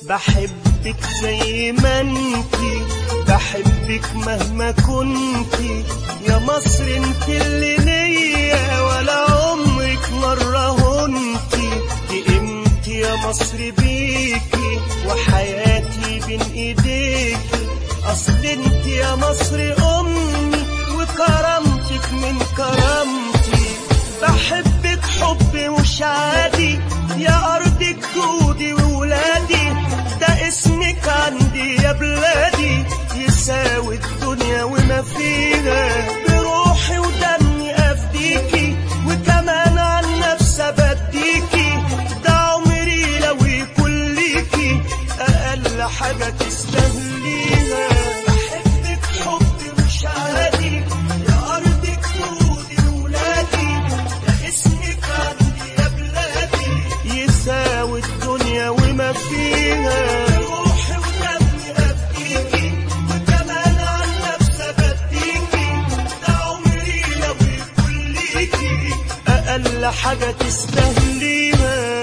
بحبك زي ما انتي بحبك مهما كنتي يا مصر انت اللي ليا ولا عمرك مرة هنتي دي قيمتي يا مصر بيكي وحياتي بين ايديكي اصل انت يا مصر امي وكرامتك من كرامتي بحبك حب مش عادي يا ارض جدودي وولادي ده اسمك عندي يا بلادي يساوي الدنيا وما فيها بروحي ودمي افديكي وكمان عن نفسي بديكي ده عمري لو يكون ليكي اقل حاجه تستاهليها بحبك حب مش عادي يا ارض جدودي وولادي ده اسمك عندي يا بلادي يساوي الدنيا وما فيها روحي ودمي افديكي وكمان عن نفسي بديكي ده عمري لو يكون ليكي اقل حاجه تستاهليها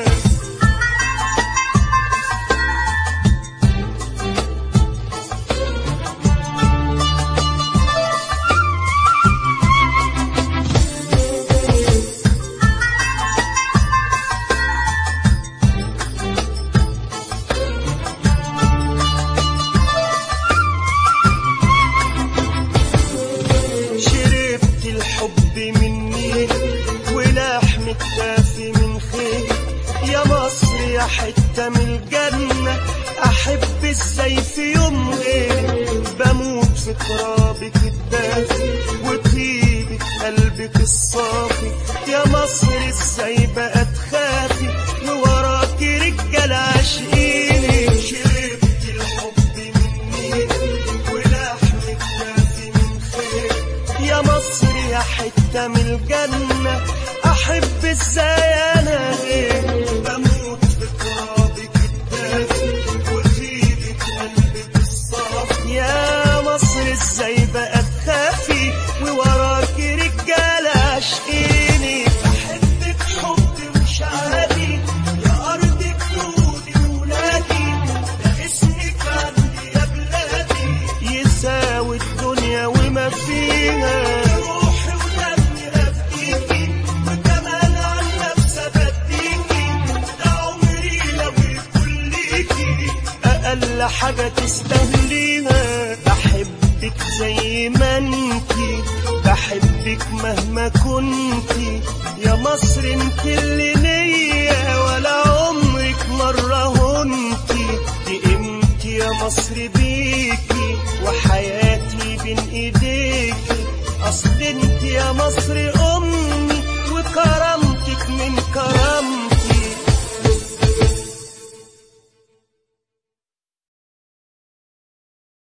شربت الحب مني ولحم الدافي من خير يا مصر يا حتة من الجنة أحب ازاي في يوم غير بموت في ترابك الدافي وطيبة قلبك الصافي يا مصر ازاي بقى تخافي ووراكي رجال عاشقيني شربت الحب مني ولحم الدافي من خير يا مصر يا حتة من الجنة أحب ازاي أنا غير بموت في ترابك الدافي وطيبة قلبك الصافي يا مصر ازاي بقى تخافي ووراكي رجالة عاشقيني بحبك حب مش عادي يا أرض جدودي وولادي ده اسمك عندي يا بلادي يساوي الدنيا وما فيها روحي ودمي أفديكي وكمان عن نفسي بديكي ده عمري لو يكون ليكي أقل حاجة تستاهليها بحبك زي ما انتي بحبك مهما كنتي يا مصر انت اللي ليا ولا عمرك مرة هنتي دي قيمتي يا مصر بيكي